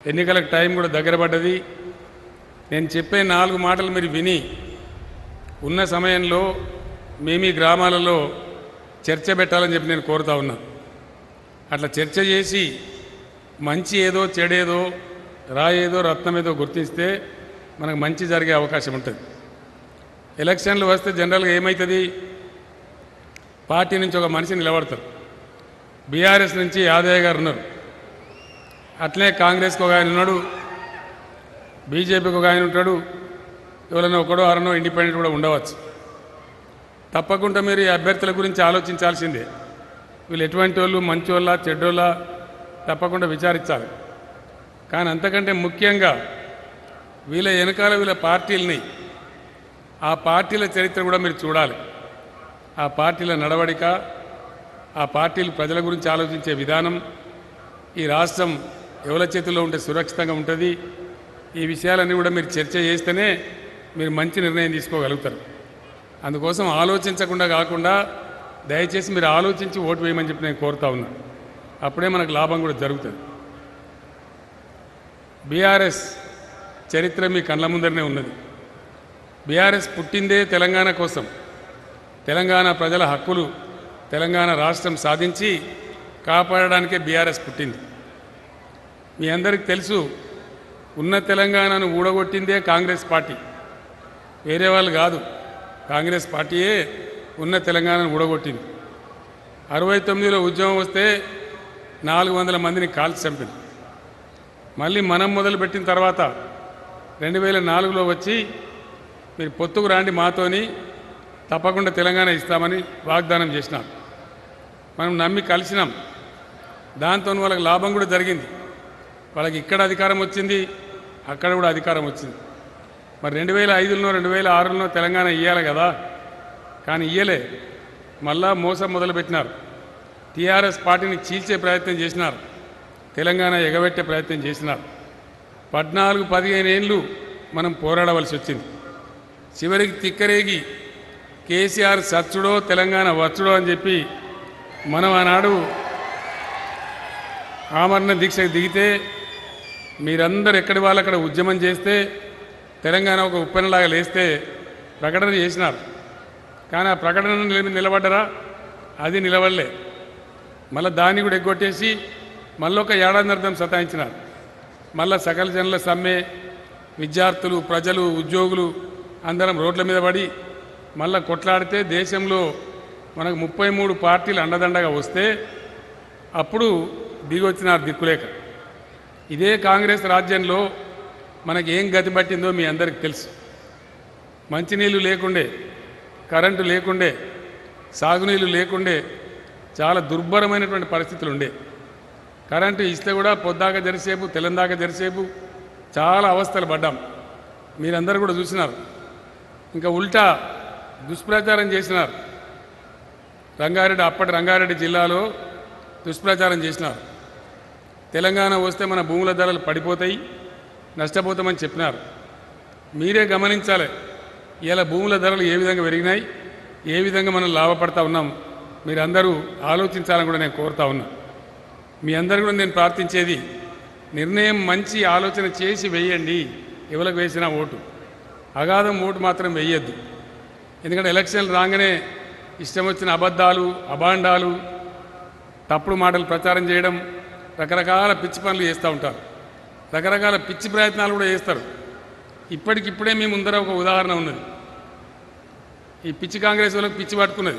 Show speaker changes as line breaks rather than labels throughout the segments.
ఎన్నికలకు టైం కూడా దగ్గర పడ్డది నేను చెప్పే నాలుగు మాటలు మీరు విని ఉన్న సమయంలో మీ మీ గ్రామాలలో చర్చ పెట్టాలని చెప్పి నేను కోరుతా ఉన్నా అట్లా చర్చ చేసి మంచి ఏదో చెడేదో రాయేదో రత్నమేదో గుర్తిస్తే మనకు మంచి జరిగే అవకాశం ఉంటుంది ఎలక్షన్లు వస్తే జనరల్గా ఏమవుతుంది పార్టీ నుంచి ఒక మనిషి నిలబడతారు బీఆర్ఎస్ నుంచి యాదయ్య గారు ఉన్నారు అట్లే కాంగ్రెస్కి ఒక ఆయన ఉన్నాడు బీజేపీకి ఒక ఆయన ఉంటాడు ఎవరైనా ఒకడో అరనో ఇండిపెండెంట్ కూడా ఉండవచ్చు తప్పకుండా మీరు ఈ అభ్యర్థుల గురించి ఆలోచించాల్సిందే వీళ్ళు ఎటువంటి వాళ్ళు మంచోళ్ళ చెడ్డోళ్ళ తప్పకుండా విచారించాలి కానీ అంతకంటే ముఖ్యంగా వీళ్ళ వెనకాల వీళ్ళ పార్టీలని ఆ పార్టీల చరిత్ర కూడా మీరు చూడాలి ఆ పార్టీల నడవడిక ఆ పార్టీలు ప్రజల గురించి ఆలోచించే విధానం ఈ రాష్ట్రం ఎవరి చేతుల్లో ఉంటే సురక్షితంగా ఉంటుంది ఈ విషయాలన్నీ కూడా మీరు చర్చ చేస్తేనే మీరు మంచి నిర్ణయం తీసుకోగలుగుతారు అందుకోసం ఆలోచించకుండా కాకుండా దయచేసి మీరు ఆలోచించి ఓటు వేయమని చెప్పి నేను కోరుతా ఉన్నా అప్పుడే మనకు లాభం కూడా జరుగుతుంది బీఆర్ఎస్ చరిత్ర మీ కళ్ళ ముందరనే ఉన్నది బీఆర్ఎస్ పుట్టిందే తెలంగాణ కోసం తెలంగాణ ప్రజల హక్కులు తెలంగాణ రాష్ట్రం సాధించి కాపాడడానికే బీఆర్ఎస్ పుట్టింది మీ అందరికీ తెలుసు ఉన్న తెలంగాణను ఊడగొట్టిందే కాంగ్రెస్ పార్టీ వేరే వాళ్ళు కాదు కాంగ్రెస్ పార్టీయే ఉన్న తెలంగాణను ఊడగొట్టింది అరవై తొమ్మిదిలో ఉద్యమం వస్తే నాలుగు వందల మందిని కాల్చి చంపింది మళ్ళీ మనం మొదలుపెట్టిన తర్వాత రెండు వేల నాలుగులో వచ్చి మీరు పొత్తుకు రాండి మాతోని తప్పకుండా తెలంగాణ ఇస్తామని వాగ్దానం చేసినాం మనం నమ్మి కలిసినాం దాంతో వాళ్ళకి లాభం కూడా జరిగింది వాళ్ళకి ఇక్కడ అధికారం వచ్చింది అక్కడ కూడా అధికారం వచ్చింది మరి రెండు వేల ఐదులో రెండు వేల ఆరులో తెలంగాణ ఇవ్వాలి కదా కానీ ఇయ్యలే మళ్ళా మోసం మొదలుపెట్టినారు టీఆర్ఎస్ పార్టీని చీల్చే ప్రయత్నం చేసినారు తెలంగాణ ఎగబెట్టే ప్రయత్నం చేసినారు పద్నాలుగు పదిహేను ఏళ్ళు మనం పోరాడవలసి వచ్చింది చివరికి తిక్కరేగి కేసీఆర్ సచ్చుడో తెలంగాణ వచ్చుడో అని చెప్పి మనం ఆనాడు ఆమరణ దీక్షకు దిగితే మీరందరూ ఎక్కడి వాళ్ళు అక్కడ ఉద్యమం చేస్తే తెలంగాణ ఒక ఉప్పెనలాగా లేస్తే ప్రకటన చేసినారు కానీ ఆ ప్రకటన నిల- నిలబడ్డరా అది నిలబడలే మళ్ళీ దాన్ని కూడా ఎగ్గొట్టేసి మళ్ళీ ఒక ఏడాదిన్నర్థం సతాయించినారు మళ్ళా సకల జనుల సమ్మె విద్యార్థులు ప్రజలు ఉద్యోగులు అందరం రోడ్ల మీద పడి మళ్ళా కొట్లాడితే దేశంలో మనకు ముప్పై మూడు పార్టీలు అండదండగా వస్తే అప్పుడు దిగొచ్చినారు దిక్కులేక ఇదే కాంగ్రెస్ రాజ్యంలో మనకి ఏం గతి పట్టిందో మీ అందరికి తెలుసు మంచినీళ్ళు లేకుండే కరెంటు లేకుండే సాగునీళ్ళు లేకుండే చాలా దుర్భరమైనటువంటి పరిస్థితులు ఉండే కరెంటు ఇస్తే కూడా పొద్దాక జరిసేపు తెలందాక జరిసేపు చాలా అవస్థలు పడ్డాం మీరందరూ కూడా చూసినారు ఇంకా ఉల్టా దుష్ప్రచారం చేసినారు రంగారెడ్డి అప్పటి రంగారెడ్డి జిల్లాలో దుష్ప్రచారం చేసినారు తెలంగాణ వస్తే మన భూముల ధరలు పడిపోతాయి నష్టపోతామని చెప్పినారు మీరే గమనించాలి ఇలా భూముల ధరలు ఏ విధంగా పెరిగినాయి ఏ విధంగా మనం లాభపడతా ఉన్నాం మీరందరూ ఆలోచించాలని కూడా నేను కోరుతా ఉన్నా మీ అందరు కూడా నేను ప్రార్థించేది నిర్ణయం మంచి ఆలోచన చేసి వేయండి ఎవరికి వేసినా ఓటు అగాధం ఓటు మాత్రం వేయద్దు ఎందుకంటే ఎలక్షన్లు రాగానే ఇష్టం వచ్చిన అబద్ధాలు అభాండాలు తప్పుడు మాటలు ప్రచారం చేయడం రకరకాల పిచ్చి పనులు చేస్తూ ఉంటారు రకరకాల పిచ్చి ప్రయత్నాలు కూడా చేస్తారు ఇప్పటికిప్పుడే మీ ముందర ఒక ఉదాహరణ ఉన్నది ఈ పిచ్చి కాంగ్రెస్ వాళ్ళకి పిచ్చి పట్టుకున్నది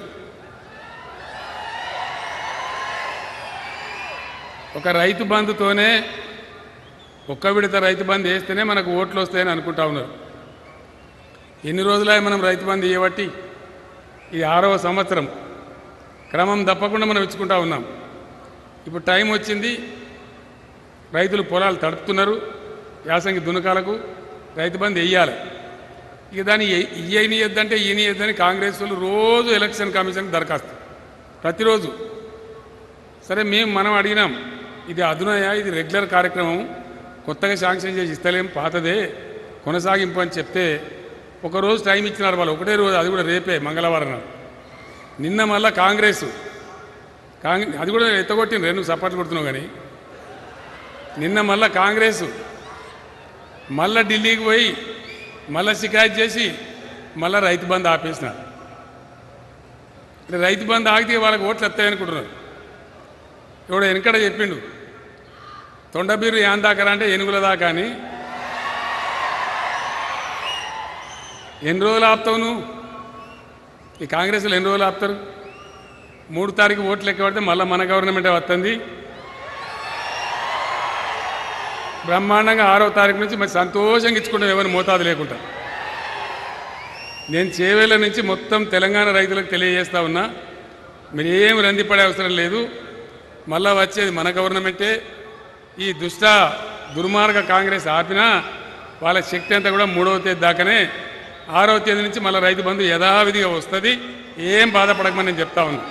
ఒక రైతు బంధుతోనే ఒక్క విడత రైతు బంధు వేస్తేనే మనకు ఓట్లు వస్తాయని అనుకుంటా ఉన్నారు ఎన్ని రోజులే మనం రైతు బంధు ఇవ్వబట్టి ఇది ఆరవ సంవత్సరం క్రమం తప్పకుండా మనం ఇచ్చుకుంటా ఉన్నాం ఇప్పుడు టైం వచ్చింది రైతులు పొలాలు తడుపుతున్నారు యాసంగి దునకాలకు రైతు బంధు వెయ్యాలి ఇక దాన్ని ఇయ్యనియద్దంటే ఈయనియద్దని కాంగ్రెస్ వాళ్ళు రోజు ఎలక్షన్ కమిషన్కి దరఖాస్తు ప్రతిరోజు సరే మేము మనం అడిగినాం ఇది అదునయ ఇది రెగ్యులర్ కార్యక్రమం కొత్తగా శాంక్షన్ చేసి ఇస్తలేం పాతదే కొనసాగింపు అని చెప్తే ఒక రోజు టైం ఇచ్చినారు వాళ్ళు ఒకటే రోజు అది కూడా రేపే మంగళవారం నాడు నిన్న మళ్ళా కాంగ్రెస్ కాంగ్రెస్ అది కూడా ఎత్తగొట్టిన నువ్వు సపోర్ట్ కొడుతున్నావు కానీ నిన్న మళ్ళా కాంగ్రెస్ మళ్ళా ఢిల్లీకి పోయి మళ్ళా షికాయత్ చేసి మళ్ళా రైతు బంధు ఆపేసినారు అంటే రైతు బంధు ఆగితే వాళ్ళకి ఓట్లు వస్తాయనుకుంటున్నారు ఎవడో వెనకడ చెప్పిండు తొండబీరు ఏం దాకా అంటే ఎనుగుల దాకా అని ఎన్ని రోజులు ఆపుతావు నువ్వు ఈ కాంగ్రెస్లో ఎన్ని రోజులు ఆపుతారు మూడు తారీఖు ఓట్లు లెక్క పడితే మళ్ళీ మన గవర్నమెంటే వస్తుంది బ్రహ్మాండంగా ఆరో తారీఖు నుంచి మరి సంతోషంగా ఇచ్చుకుంటాం ఎవరిని మోతాదు లేకుండా నేను చేవేళ్ళ నుంచి మొత్తం తెలంగాణ రైతులకు తెలియజేస్తా ఉన్నా మీరు ఏం రందిపడే అవసరం లేదు మళ్ళా వచ్చేది మన గవర్నమెంటే ఈ దుష్ట దుర్మార్గ కాంగ్రెస్ ఆపినా వాళ్ళ శక్తి అంతా కూడా మూడవ తేదీ దాకానే ఆరవ తేదీ నుంచి మళ్ళీ రైతు బంధు యథావిధిగా వస్తుంది ఏం బాధపడకమని నేను చెప్తా ఉన్నా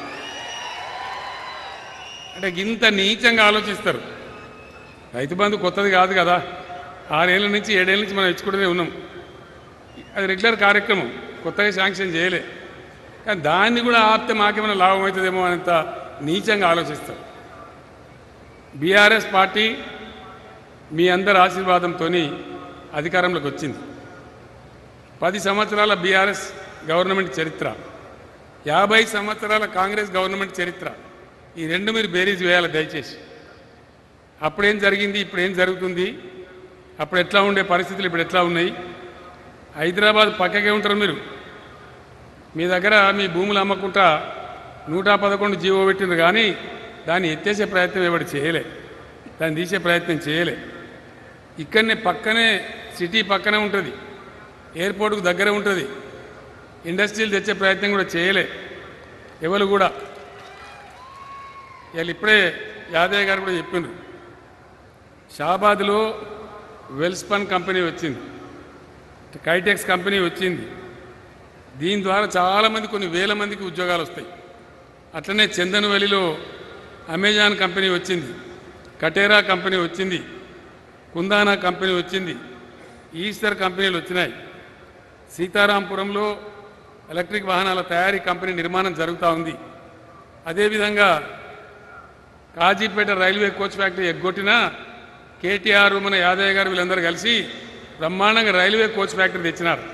అంటే ఇంత నీచంగా ఆలోచిస్తారు రైతు బంధు కొత్తది కాదు కదా ఆరేళ్ళ నుంచి ఏడేళ్ళ నుంచి మనం ఇచ్చుకుంటూనే ఉన్నాం అది రెగ్యులర్ కార్యక్రమం కొత్తగా శాంక్షన్ చేయలే కానీ దాన్ని కూడా ఆపితే మాకేమైనా లాభం అవుతుందేమో అనేంత నీచంగా ఆలోచిస్తారు బీఆర్ఎస్ పార్టీ మీ అందరి ఆశీర్వాదంతో అధికారంలోకి వచ్చింది పది సంవత్సరాల బీఆర్ఎస్ గవర్నమెంట్ చరిత్ర యాభై సంవత్సరాల కాంగ్రెస్ గవర్నమెంట్ చరిత్ర ఈ రెండు మీరు బేరీజ్ వేయాలి దయచేసి అప్పుడేం జరిగింది ఇప్పుడు ఏం జరుగుతుంది అప్పుడు ఎట్లా ఉండే పరిస్థితులు ఇప్పుడు ఎట్లా ఉన్నాయి హైదరాబాద్ పక్కకే ఉంటారు మీరు మీ దగ్గర మీ భూములు అమ్మకుంటా నూట పదకొండు జీవో పెట్టిండ్రు కానీ దాన్ని ఎత్తేసే ప్రయత్నం ఎవడు చేయలే దాన్ని తీసే ప్రయత్నం చేయలే ఇక్కడనే పక్కనే సిటీ పక్కనే ఉంటుంది ఎయిర్పోర్ట్కు దగ్గర ఉంటుంది ఇండస్ట్రీలు తెచ్చే ప్రయత్నం కూడా చేయలే ఎవరు కూడా వీళ్ళు ఇప్పుడే యాదయ్య గారు కూడా చెప్పిండ్రు షాబాద్లో వెల్స్పన్ కంపెనీ వచ్చింది కైటెక్స్ కంపెనీ వచ్చింది దీని ద్వారా చాలామంది కొన్ని వేల మందికి ఉద్యోగాలు వస్తాయి అట్లనే చందనవల్లిలో అమెజాన్ కంపెనీ వచ్చింది కటేరా కంపెనీ వచ్చింది కుందానా కంపెనీ వచ్చింది ఈస్టర్ కంపెనీలు వచ్చినాయి సీతారాంపురంలో ఎలక్ట్రిక్ వాహనాల తయారీ కంపెనీ నిర్మాణం జరుగుతూ ఉంది అదేవిధంగా కాజీపేట రైల్వే కోచ్ ఫ్యాక్టరీ ఎగ్గొట్టినా కేటీఆర్ మన యాదయ్య గారు వీళ్ళందరూ కలిసి బ్రహ్మాండంగా రైల్వే కోచ్ ఫ్యాక్టరీ తెచ్చినారు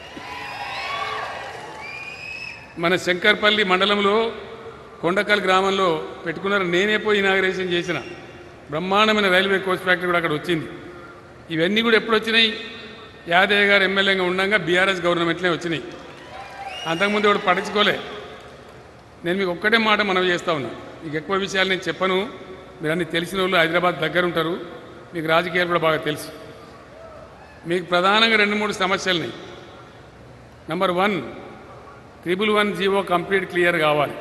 మన శంకర్పల్లి మండలంలో కొండకల్ గ్రామంలో పెట్టుకున్నారు నేనే పోయి ఇనాగరేషన్ చేసిన బ్రహ్మాండమైన రైల్వే కోచ్ ఫ్యాక్టరీ కూడా అక్కడ వచ్చింది ఇవన్నీ కూడా ఎప్పుడు వచ్చినాయి యాదయ్య గారు ఎమ్మెల్యేగా ఉండగా బీఆర్ఎస్ గవర్నమెంట్లే వచ్చినాయి అంతకుముందు ఇప్పుడు పట్టించుకోలే నేను మీకు ఒక్కటే మాట మనవి చేస్తా ఉన్నా మీకు ఎక్కువ విషయాలు నేను చెప్పను మీరు అన్ని తెలిసిన వాళ్ళు హైదరాబాద్ దగ్గర ఉంటారు మీకు రాజకీయాలు కూడా బాగా తెలుసు మీకు ప్రధానంగా రెండు మూడు సమస్యలున్నాయి number one triple one GO complete clear కావాలి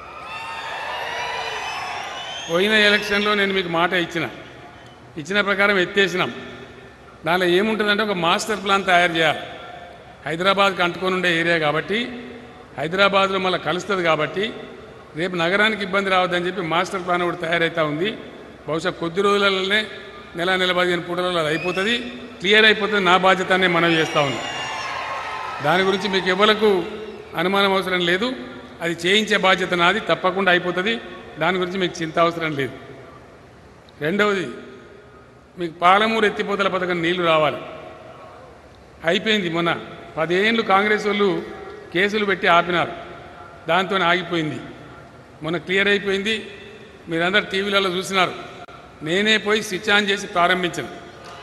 పోయిన ఎలక్షన్లో నేను మీకు మాట ఇచ్చిన ఇచ్చిన ప్రకారం ఎత్తేసినాం దానిలో ఏముంటుందంటే ఒక మాస్టర్ ప్లాన్ తయారు చేయాలి హైదరాబాద్కి అంటుకొని ఉండే ఏరియా కాబట్టి హైదరాబాద్లో మళ్ళీ కలుస్తుంది కాబట్టి రేపు నగరానికి ఇబ్బంది రావద్దని చెప్పి మాస్టర్ ప్లాన్ ఒకటి తయారైతా ఉంది బహుశా కొద్ది రోజులలోనే నెల నెల పదిహేను పూటలలో అది అయిపోతుంది క్లియర్ అయిపోతుంది నా బాధ్యత అనే మనం చేస్తూ ఉన్నాం దాని గురించి మీకు ఎవరకు అనుమానం అవసరం లేదు అది చేయించే బాధ్యత నాది తప్పకుండా అయిపోతుంది దాని గురించి మీకు చింత అవసరం లేదు రెండవది మీకు పాలమూరు ఎత్తిపోతల పథకం నీళ్లు రావాలి అయిపోయింది మొన్న పదేళ్ళు కాంగ్రెస్ వాళ్ళు కేసులు పెట్టి ఆపినారు దాంతో ఆగిపోయింది మొన్న క్లియర్ అయిపోయింది మీరందరు టీవీలలో చూసినారు నేనే పోయి స్విచ్ ఆన్ చేసి ప్రారంభించాను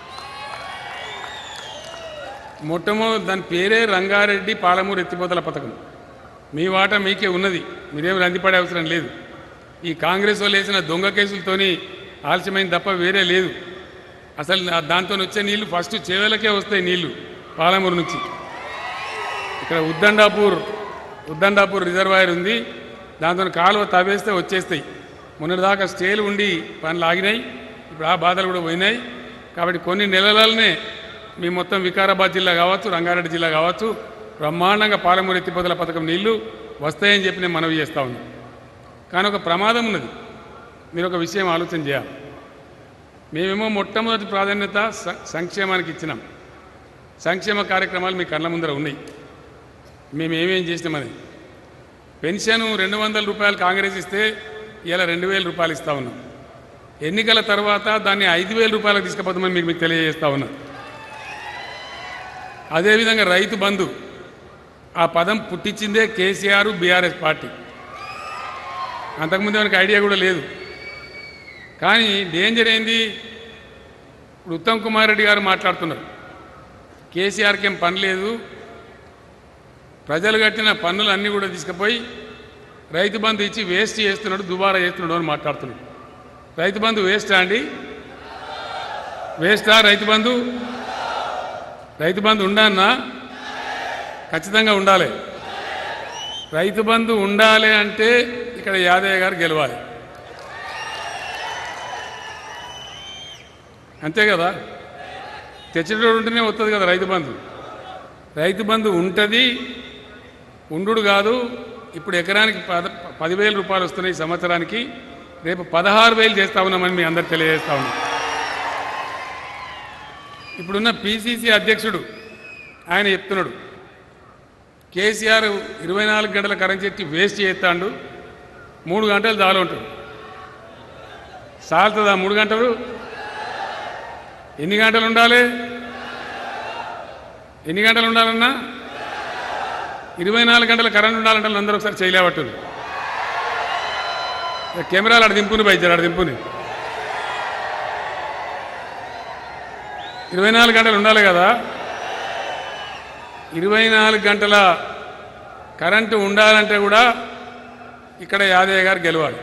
మొట్టమొదటి దాని పేరే రంగారెడ్డి పాలమూరు ఎత్తిపోతల పథకం మీ వాటా మీకే ఉన్నది మీరేం రందిపడే అవసరం లేదు ఈ కాంగ్రెస్ వాళ్ళు వేసిన దొంగ కేసులతోని ఆలస్యమైంది తప్ప వేరే లేదు అసలు దాంతో వచ్చే నీళ్లు ఫస్ట్ చేవలకే వస్తాయి నీళ్లు పాలమూరు నుంచి ఇక్కడ ఉద్దండాపూర్ ఉద్దండాపూర్ రిజర్వాయర్ ఉంది దాంతో కాలువ తవ్వేస్తే వచ్చేస్తాయి మొన్నటిదాకా స్టేలు ఉండి పనులు ఆగినాయి ఇప్పుడు ఆ బాధలు కూడా పోయినాయి కాబట్టి కొన్ని నెలలనే మీ మొత్తం వికారాబాద్ జిల్లా కావచ్చు రంగారెడ్డి జిల్లా కావచ్చు బ్రహ్మాండంగా పాలమూరు ఎత్తిపోతల పథకం నీళ్లు వస్తాయని చెప్పి నేను మనవి చేస్తా ఉన్నాను కానీ ఒక ప్రమాదం ఉన్నది మీరు ఒక విషయం ఆలోచన చేయాలి మేమేమో మొట్టమొదటి ప్రాధాన్యత స- సంక్షేమానికి ఇచ్చినాం సంక్షేమ కార్యక్రమాలు మీ కళ్ళ ముందర ఉన్నాయి మేము ఏమేం చేసినామని పెన్షన్ రెండు వందల రూపాయలు కాంగ్రెస్ ఇస్తే ఇలా రెండు వేల రూపాయలు ఇస్తా ఉన్నాం ఎన్నికల తర్వాత దాన్ని ఐదు వేల రూపాయలకు తీసుకుపోతామని మీకు మీకు తెలియజేస్తా ఉన్నా అదేవిధంగా రైతు బంధు ఆ పదం పుట్టించిందే కేసీఆర్ బీఆర్ఎస్ పార్టీ అంతకుముందు మనకి ఐడియా కూడా లేదు కానీ డేంజర్ ఏంది ఇప్పుడు ఉత్తమ్ కుమార్ రెడ్డి గారు మాట్లాడుతున్నారు కేసీఆర్కి ఏం పని లేదు ప్రజలు కట్టిన పన్నులు అన్నీ కూడా తీసుకుపోయి రైతు బంధు ఇచ్చి వేస్ట్ చేస్తున్నాడు దుబారా చేస్తున్నాడు అని మాట్లాడుతున్నాడు రైతు బంధు వేస్టా అండి వేస్టా రైతు బంధు రైతు బంధు ఉండన్నా ఖచ్చితంగా ఉండాలి రైతు బంధు ఉండాలి అంటే ఇక్కడ యాదయ్య గారు గెలవాలి అంతే కదా తెచ్చేటోడు ఉంటేనే వస్తుంది కదా రైతు బంధు రైతు బంధు ఉంటుంది ఉండు కాదు ఇప్పుడు ఎకరానికి పద పదివేల రూపాయలు వస్తున్నాయి ఈ సంవత్సరానికి రేపు పదహారు వేలు చేస్తా ఉన్నామని మీ అందరు తెలియజేస్తా ఉన్నాం ఇప్పుడున్న పిసిసి అధ్యక్షుడు ఆయన చెప్తున్నాడు కేసీఆర్ ఇరవై నాలుగు గంటల కరెంట్ చెట్టి వేస్ట్ చేస్తాడు మూడు గంటలు చాలు ఉంటాడు సాలుతుందా మూడు గంటలు ఎన్ని గంటలు ఉండాలి ఎన్ని గంటలు ఉండాలన్నా ఇరవై నాలుగు గంటల కరెంట్ ఉండాలంటే అందరూ ఒకసారి చేయలేబట్టుంది కెమెరాలు అక్కడ దింపుని బయట అక్కడ దింపుని ఇరవై నాలుగు గంటలు ఉండాలి కదా ఇరవై నాలుగు గంటల కరెంటు ఉండాలంటే కూడా ఇక్కడ యాదయ్య గారు గెలవాలి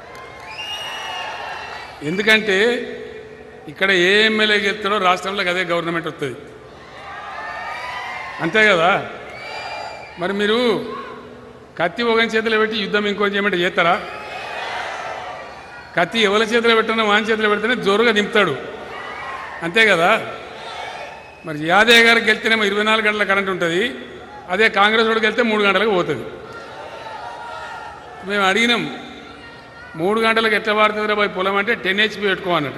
ఎందుకంటే ఇక్కడ ఏ ఎమ్మెల్యే గెలుస్తాడో రాష్ట్రంలో అదే గవర్నమెంట్ వస్తుంది అంతే కదా మరి మీరు కత్తి ఒకని చేతిలో పెట్టి యుద్ధం ఇంకో చేయమంటే చేస్తారా కత్తి ఎవరి చేతిలో పెట్టినా వాని చేతిలో పెడితేనే జోరుగా దింపుతాడు అంతే కదా మరి యాదయ్య గారికి వెళ్తేనేమో ఇరవై నాలుగు గంటల కరెంట్ ఉంటుంది అదే కాంగ్రెస్ వాడికి వెళ్తే మూడు గంటలకు పోతుంది మేము అడిగినాం మూడు గంటలకు ఎట్లా వాడుతుందిరా పోయి పొలం అంటే టెన్ హెచ్పి పెట్టుకో అన్నట్టు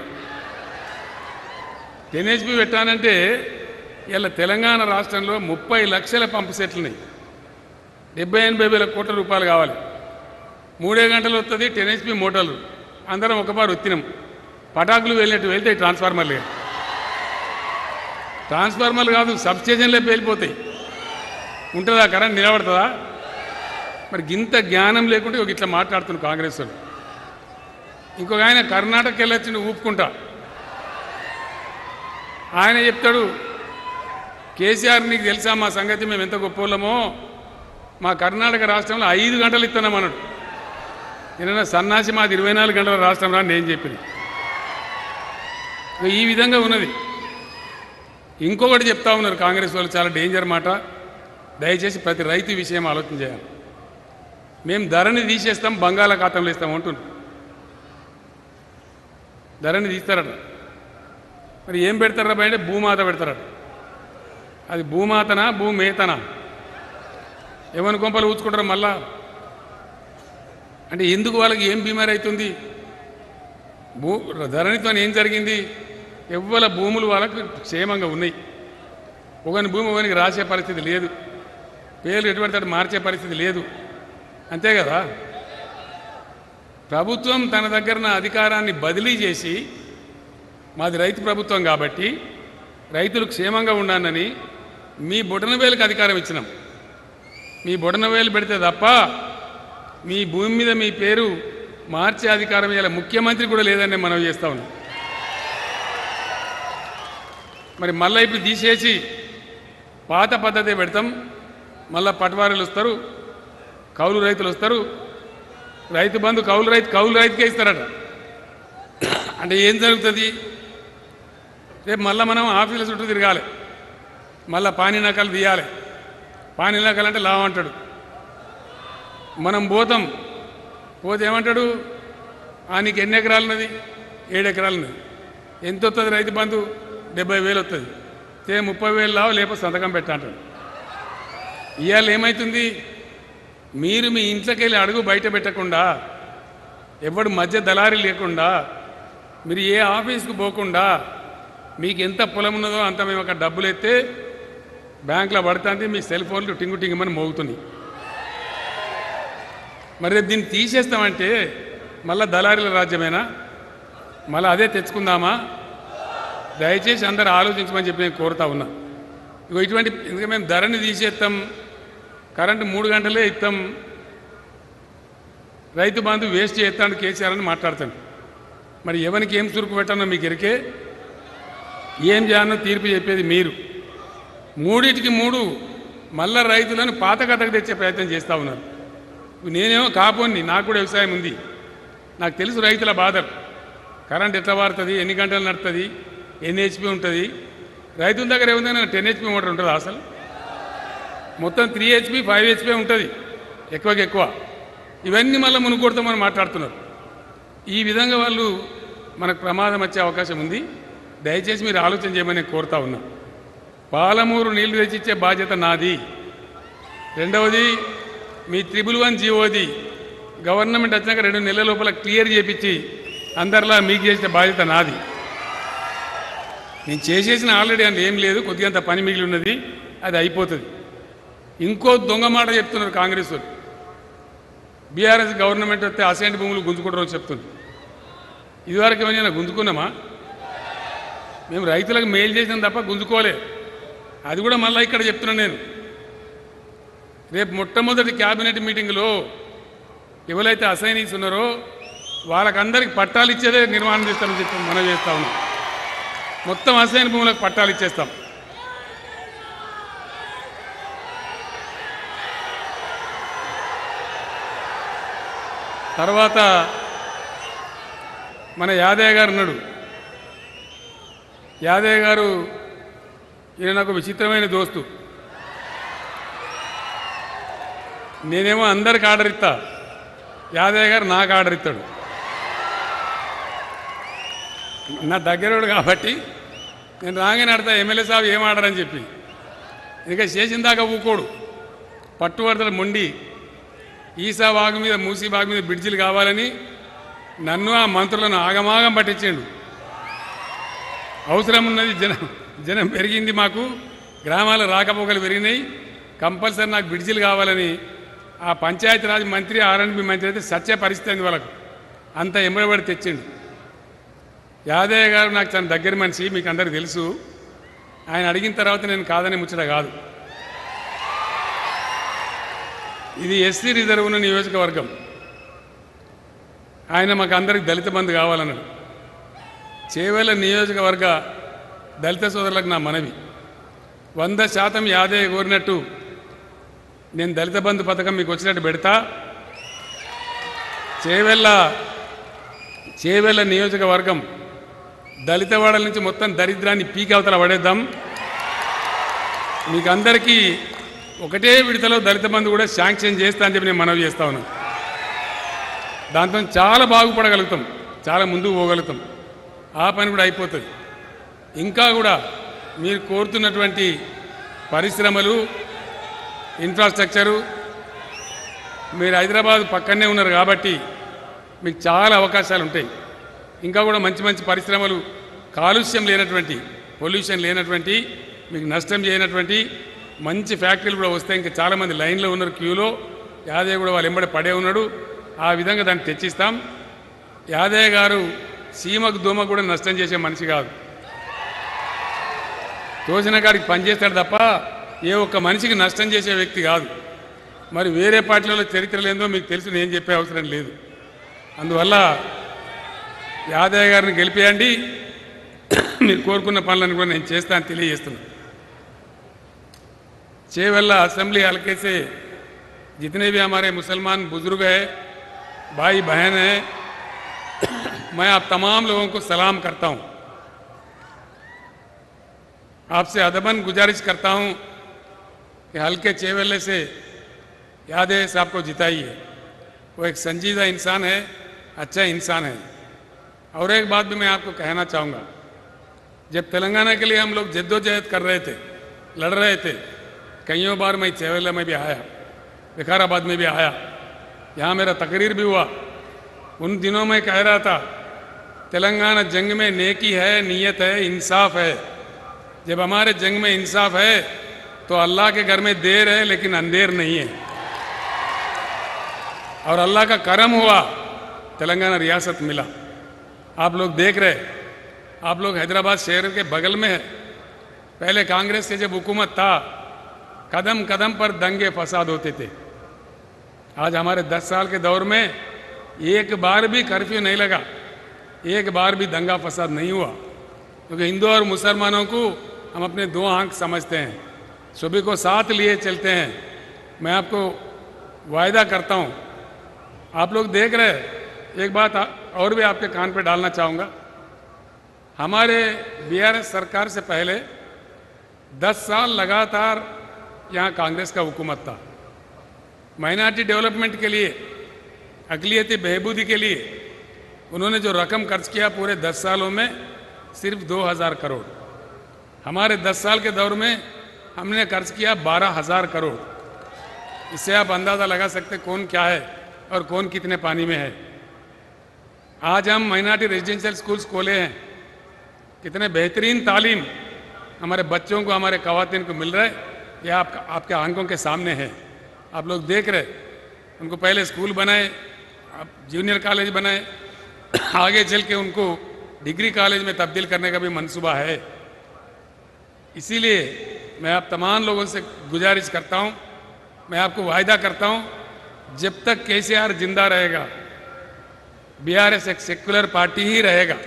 టెన్ హెచ్పి పెట్టానంటే ఇలా తెలంగాణ రాష్ట్రంలో ముప్పై లక్షల పంపు సెట్లు ఉన్నాయి డెబ్బై ఎనభై వేల కోట్ల రూపాయలు కావాలి మూడే గంటలు వస్తుంది టెన్ హెచ్పి మోటార్లు అందరం ఒకబారు వచ్చినాం పటాకులు వెళ్ళినట్టు వెళ్తే ట్రాన్స్ఫార్మర్లు ట్రాన్స్ఫార్మర్లు కాదు సబ్స్టేషన్లే పేలిపోతాయి ఉంటుందా కరెంట్ నిలబడుతుందా మరి ఇంత జ్ఞానం లేకుంటే ఒక ఇట్లా మాట్లాడుతున్న కాంగ్రెస్ వాళ్ళు ఇంకొక ఆయన కర్ణాటక వెళ్ళొచ్చి ఊపుకుంటా ఆయన చెప్తాడు కేసీఆర్ నీకు తెలుసా మా సంగతి మేము ఎంత గొప్పోళ్ళమో మా కర్ణాటక రాష్ట్రంలో ఐదు గంటలు ఇస్తున్నాం అన్నాడు నేను సన్నాసి మాది ఇరవై నాలుగు గంటల రాష్ట్రం రా నేను చెప్పింది ఇక ఈ విధంగా ఉన్నది ఇంకొకటి చెప్తా ఉన్నారు కాంగ్రెస్ వాళ్ళు చాలా డేంజర్ మాట దయచేసి ప్రతి రైతు విషయం ఆలోచన చేయాలి మేము ధరని తీసేస్తాం బంగాళాఖాతంలో ఇస్తాం అంటున్నాం ధరని తీస్తారట మరి ఏం పెడతారా అంటే భూమాత పెడతారట అది భూమాతనా భూమేతనా ఏమని కొంపలు ఊచుకుంటారు మళ్ళా అంటే ఎందుకు వాళ్ళకి ఏం బీమారి అవుతుంది భూ ధరణితో ఏం జరిగింది ఎవ్వల భూములు వాళ్ళకు క్షేమంగా ఉన్నాయి ఒకని భూమి ఒకనికి రాసే పరిస్థితి లేదు పేర్లు ఎటువంటి అటు మార్చే పరిస్థితి లేదు అంతే కదా ప్రభుత్వం తన దగ్గర అధికారాన్ని బదిలీ చేసి మాది రైతు ప్రభుత్వం కాబట్టి రైతులు క్షేమంగా ఉండాలని మీ బొటనవేలుకు అధికారం ఇచ్చినాం మీ బొటనవేలు పెడితే తప్ప మీ భూమి మీద మీ పేరు మార్చే అధికారం ఇలా ముఖ్యమంత్రి కూడా లేదని మనం చేస్తా ఉన్నాం మరి మళ్ళీ ఇప్పుడు తీసేసి పాత పద్ధతి పెడతాం మళ్ళా పటవారీలు వస్తారు కౌలు రైతులు వస్తారు రైతు బంధు కౌలు రైతు కౌలు రైతుకే ఇస్తారట అంటే ఏం జరుగుతుంది రేపు మళ్ళీ మనం ఆఫీసుల చుట్టూ తిరగాలి మళ్ళీ పానీ నకలు తీయాలి పానీ నకలు అంటే లాభం అంటాడు మనం పోతాం పోతే ఏమంటాడు ఆ నీకు ఎన్ని ఎకరాలు ఉన్నది ఏడు ఎకరాలు ఉన్నది ఎంత వస్తుంది రైతు బంధు డెబ్బై వేలు వస్తుంది తే ముప్పై వేలు లావు లేకపోతే సంతకం పెట్ట అంటాడు ఇవాళ ఏమవుతుంది మీరు మీ ఇంట్లోకి వెళ్ళి అడుగు బయట పెట్టకుండా ఎవడు మధ్య దళారి లేకుండా మీరు ఏ ఆఫీస్కి పోకుండా మీకు ఎంత పొలం ఉన్నదో అంత మేము అక్కడ డబ్బులు ఎత్తే బ్యాంకులో పడుతుంటే మీ సెల్ ఫోన్లు టింగు టింగుమని మోగుతున్నాయి మరి రేపు దీన్ని తీసేస్తామంటే మళ్ళా దళారీల రాజ్యమేనా మళ్ళీ అదే తెచ్చుకుందామా దయచేసి అందరు ఆలోచించమని చెప్పి నేను కోరుతా ఉన్నా ఇగో ఇటువంటి ఎందుకంటే మేము ధరని తీసేస్తాం కరెంటు మూడు గంటలే ఇస్తాం రైతు బంధు వేస్ట్ చేస్తాను కేసీఆర్ అని మాట్లాడతాను మరి ఎవరికి ఏం చురుకు పెట్టానో మీకు ఎరికే ఏం చేయాలనో తీర్పు చెప్పేది మీరు మూడిటికి మూడు మళ్ళా రైతులను పాత కథకు తెచ్చే ప్రయత్నం చేస్తూ ఉన్నారు నేనేమో కాపోని నాకు కూడా వ్యవసాయం ఉంది నాకు తెలుసు రైతుల బాధలు కరెంట్ ఎట్లా వాడుతుంది ఎన్ని గంటలు నడుతుంది ఎన్ని హెచ్పి ఉంటుంది రైతుల దగ్గర ఏముందని టెన్ హెచ్పి మోటార్ ఉంటుంది అసలు మొత్తం త్రీ హెచ్పి ఫైవ్ హెచ్పి ఉంటుంది ఎక్కువకి ఎక్కువ ఇవన్నీ మళ్ళీ మునుకొడతామని మాట్లాడుతున్నారు ఈ విధంగా వాళ్ళు మనకు ప్రమాదం వచ్చే అవకాశం ఉంది దయచేసి మీరు ఆలోచన చేయమని నేను కోరుతా ఉన్నా పాలమూరు నీళ్లు తెచ్చిచ్చే బాధ్యత నాది రెండవది మీ త్రిబుల్ వన్ జీవోది గవర్నమెంట్ వచ్చినాక రెండు నెలల లోపల క్లియర్ చేపించి అందరిలా మీకు చేసిన బాధ్యత నాది నేను చేసేసిన ఆల్రెడీ అని ఏం లేదు కొద్దిగంత పని మిగిలి ఉన్నది అది అయిపోతుంది ఇంకో దొంగ మాట చెప్తున్నారు కాంగ్రెస్ వాళ్ళు బీఆర్ఎస్ గవర్నమెంట్ వస్తే అసెంట్ భూములు గుంజుకుంటారని చెప్తుంది ఇదివరకు ఏమైనా గుంజుకున్నామా మేము రైతులకు మేలు చేసినాం తప్ప గుంజుకోలే అది కూడా మళ్ళీ ఇక్కడ చెప్తున్నాను నేను రేపు మొట్టమొదటి క్యాబినెట్ మీటింగ్లో ఎవరైతే అసైనీస్ ఉన్నారో వాళ్ళకందరికి పట్టాలు ఇచ్చేదే నిర్మాణం చేస్తామని చెప్పి మనం చేస్తా ఉన్నాం మొత్తం అసైన్ భూములకు పట్టాలు ఇచ్చేస్తాం తర్వాత మన యాదయ్య గారు ఉన్నాడు యాదయ్య గారు ఈయన నాకు విచిత్రమైన దోస్తు నేనేమో అందరికి ఆర్డర్ ఇస్తా యాదయ్య గారు నాకు ఆర్డర్ ఇస్తాడు నా దగ్గరోడు కాబట్టి నేను రాగానే ఆడతా ఎమ్మెల్యే సాబ్ ఏం ఆర్డర్ అని చెప్పి ఇంకా చేసిన దాకా ఊకోడు పట్టుబడతలు మొండి ఈసా బాగు మీద మూసీ బాగు మీద బ్రిడ్జిలు కావాలని నన్ను ఆ మంత్రులను ఆగమాగం పట్టించాడు అవసరం ఉన్నది జనం జనం పెరిగింది మాకు గ్రామాల రాకపోకలు పెరిగినాయి కంపల్సరీ నాకు బ్రిడ్జిలు కావాలని ఆ పంచాయతీరాజ్ మంత్రి ఆర్ఎండ్బి మంత్రి అయితే సత్య పరిస్థితి అయింది వాళ్ళకు అంత ఎంబడబడి తెచ్చిండు యాదయ్య గారు నాకు తన దగ్గర మనిషి మీకు అందరికి తెలుసు ఆయన అడిగిన తర్వాత నేను కాదని ముచ్చట కాదు ఇది ఎస్సీ రిజర్వ్ ఉన్న నియోజకవర్గం ఆయన మాకు అందరికి దళిత బంధు కావాలన్నాడు చేవేల నియోజకవర్గ దళిత సోదరులకు నా మనవి వంద శాతం యాదయ్య కోరినట్టు నేను దళిత బంధు పథకం మీకు వచ్చినట్టు పెడతా చేవెళ్ళ చేవెళ్ళ నియోజకవర్గం దళిత వాడల నుంచి మొత్తం దరిద్రాన్ని పీకి అవతల పడేద్దాం మీకు అందరికీ ఒకటే విడతలో దళిత బంధు కూడా శాంక్షన్ చేస్తా అని చెప్పి నేను మనవి చేస్తా ఉన్నాను దాంతో చాలా బాగుపడగలుగుతాం చాలా ముందుకు పోగలుగుతాం ఆ పని కూడా అయిపోతుంది ఇంకా కూడా మీరు కోరుతున్నటువంటి పరిశ్రమలు ఇన్ఫ్రాస్ట్రక్చరు మీరు హైదరాబాద్ పక్కనే ఉన్నారు కాబట్టి మీకు చాలా అవకాశాలు ఉంటాయి ఇంకా కూడా మంచి మంచి పరిశ్రమలు కాలుష్యం లేనటువంటి పొల్యూషన్ లేనటువంటి మీకు నష్టం చేయనటువంటి మంచి ఫ్యాక్టరీలు కూడా వస్తాయి ఇంకా చాలామంది లైన్లో ఉన్నారు క్యూలో యాదయ్య కూడా వాళ్ళు ఎంబడి పడే ఉన్నాడు ఆ విధంగా దాన్ని తెచ్చిస్తాం యాదయ్య గారు సీమకు దోమకు కూడా నష్టం చేసే మనిషి కాదు తోచిన కాడికి పనిచేస్తాడు తప్ప ఏ ఒక్క మనిషికి నష్టం చేసే వ్యక్తి కాదు మరి వేరే పార్టీలలో చరిత్ర లేదో మీకు తెలుసు నేను చెప్పే అవసరం లేదు అందువల్ల యాదయ్య గారిని గెలిపేయండి మీరు కోరుకున్న పనులను కూడా నేను చేస్తాను తెలియజేస్తున్నాను చేవల్ల असेंबली हल्के से जितने भी हमारे मुसलमान बुजुर्ग हैं भाई बहन हैं मैं आप तमाम लोगों को सलाम करता हूं आपसे अदबन गुजारिश करता हूं कि हल्के चेवल्ले से यादें साहब को जिताइए वो एक संजीदा इंसान है अच्छा इंसान है और एक बात भी मैं आपको कहना चाहूँगा जब तेलंगाना के लिए हम लोग जद्दोजहद कर रहे थे लड़ रहे थे कईयों बार मैं चेवल्ला में भी आया विकाराबाद में भी आया यहाँ मेरा तकरीर भी हुआ उन दिनों में कह रहा था तेलंगाना जंग में नेकी है नीयत है इंसाफ है जब हमारे जंग में इंसाफ है तो अल्लाह के घर में देर है लेकिन अंधेर नहीं है और अल्लाह का करम हुआ तेलंगाना रियासत मिला आप लोग देख रहे आप लोग हैदराबाद शहर के बगल में है पहले कांग्रेस से जब हुकूमत था कदम कदम पर दंगे फसाद होते थे आज हमारे 10 साल के दौर में एक बार भी कर्फ्यू नहीं लगा एक बार भी दंगा फसाद नहीं हुआ क्योंकि हिंदू और मुसलमानों को हम अपने दो आंख समझते हैं सभी को साथ लिए चलते हैं मैं आपको वायदा करता हूं आप लोग देख रहे हैं एक बात आ- और भी आपके कान पे डालना चाहूंगा हमारे बीआरएस सरकार से पहले 10 साल लगातार यहाँ कांग्रेस का हुकूमत था माइनॉरिटी डेवलपमेंट के लिए अकलियती बहबूदी के लिए उन्होंने जो रकम खर्च किया पूरे 10 सालों में सिर्फ 2000 करोड़ हमारे 10 साल के दौर में हमने खर्च किया 12000 करोड़ इससे आप अंदाज़ा लगा सकते कौन क्या है और कौन कितने पानी में है आज हम माइनॉरिटी रेजिडेंशियल स्कूल्स खोले हैं कितने बेहतरीन तालीम हमारे बच्चों को हमारे खवातीन को मिल रहा है ये आपका आपके आंखों के सामने है आप लोग देख रहे उनको पहले स्कूल बनाए अब जूनियर कॉलेज बनाए आगे चल के उनको डिग्री कॉलेज में तब्दील करने का भी मंसूबा है इसीलिए मैं आप तमाम लोगों से गुजारिश करता हूं मैं आपको वायदा करता हूं जब तक केसीआर जिंदा रहेगा बीआरएस एक सेक्युलर पार्टी ही रहेगा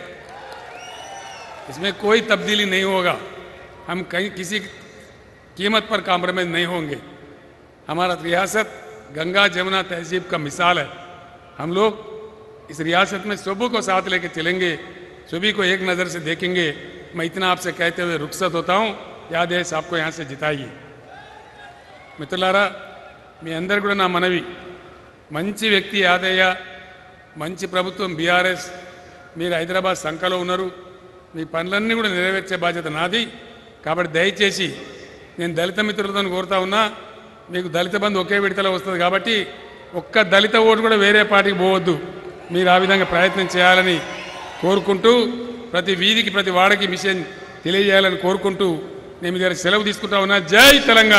इसमें कोई तब्दीली नहीं होगा हम कहीं किसी कीमत पर कॉम्प्रोमाइज नहीं होंगे हमारा रियासत गंगा जमुना तहजीब का मिसाल है हम लोग इस रियासत में सबों को साथ लेके चलेंगे सभी को एक नज़र से देखेंगे मैं इतना आपसे कहते हुए रुखसत होता हूँ याद है आपको यहाँ से जिताइए మిత్రులారా మీ అందరు కూడా నా మనవి మంచి వ్యక్తి యాదయ్య మంచి ప్రభుత్వం బీఆర్ఎస్ మీరు హైదరాబాద్ సంఖలో ఉన్నారు మీ పనులన్నీ కూడా నెరవేర్చే బాధ్యత నాది కాబట్టి దయచేసి నేను దళిత మిత్రులతో కోరుతా ఉన్నా మీకు దళిత బంధు ఒకే విడతలో వస్తుంది కాబట్టి ఒక్క దళిత ఓటు కూడా వేరే పార్టీకి పోవద్దు మీరు ఆ విధంగా ప్రయత్నం చేయాలని కోరుకుంటూ ప్రతి వీధికి ప్రతి వాడకి మిషన్ తెలియజేయాలని కోరుకుంటూ నేను మీ దగ్గర సెలవు తీసుకుంటా ఉన్నా జై తెలంగాణ